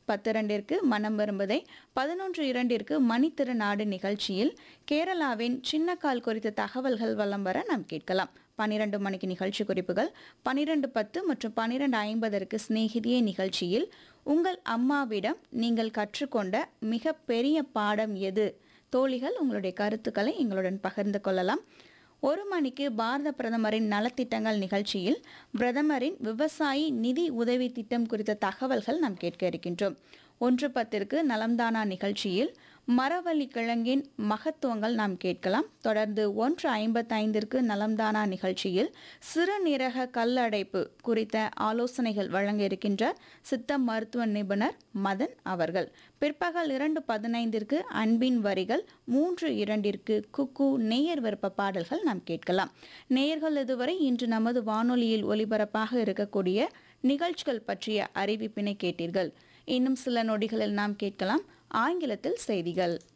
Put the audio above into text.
பத்து இரண்டிற்கு மனம் விரும்புதை பதினொன்று இரண்டிற்கு மணித்திருநாடு நிகழ்ச்சியில் கேரளாவின் சின்னக்கால் குறித்த தகவல்கள் வலம் வர நாம் கேட்கலாம் பன்னிரண்டு மணிக்கு நிகழ்ச்சி குறிப்புகள் பன்னிரண்டு பத்து மற்றும் பன்னிரண்டு ஐம்பதற்கு சிநேகிதியே நிகழ்ச்சியில் உங்கள் அம்மாவிடம் நீங்கள் கற்றுக்கொண்ட மிக பெரிய பாடம் எது தோழிகள் உங்களுடைய கருத்துக்களை எங்களுடன் பகிர்ந்து கொள்ளலாம் ஒரு மணிக்கு பாரத பிரதமரின் நலத்திட்டங்கள் நிகழ்ச்சியில் பிரதமரின் விவசாயி நிதி உதவி திட்டம் குறித்த தகவல்கள் நாம் கேட்க இருக்கின்றோம் ஒன்று பத்திற்கு நலம்தானா நிகழ்ச்சியில் மரவள்ளி கிழங்கின் மகத்துவங்கள் நாம் கேட்கலாம் தொடர்ந்து ஒன்று ஐம்பத்தைந்திற்கு நலம்தானா நிகழ்ச்சியில் சிறுநீரக கல்லடைப்பு குறித்த ஆலோசனைகள் வழங்க இருக்கின்றார் சித்த மருத்துவ நிபுணர் மதன் அவர்கள் பிற்பகல் இரண்டு பதினைந்திற்கு அன்பின் வரிகள் மூன்று இரண்டிற்கு குக்கு நேயர் விருப்ப பாடல்கள் நாம் கேட்கலாம் நேயர்கள் இதுவரை இன்று நமது வானொலியில் ஒலிபரப்பாக இருக்கக்கூடிய நிகழ்ச்சிகள் பற்றிய அறிவிப்பினை கேட்டீர்கள் இன்னும் சில நொடிகளில் நாம் கேட்கலாம் ஆங்கிலத்தில் செய்திகள்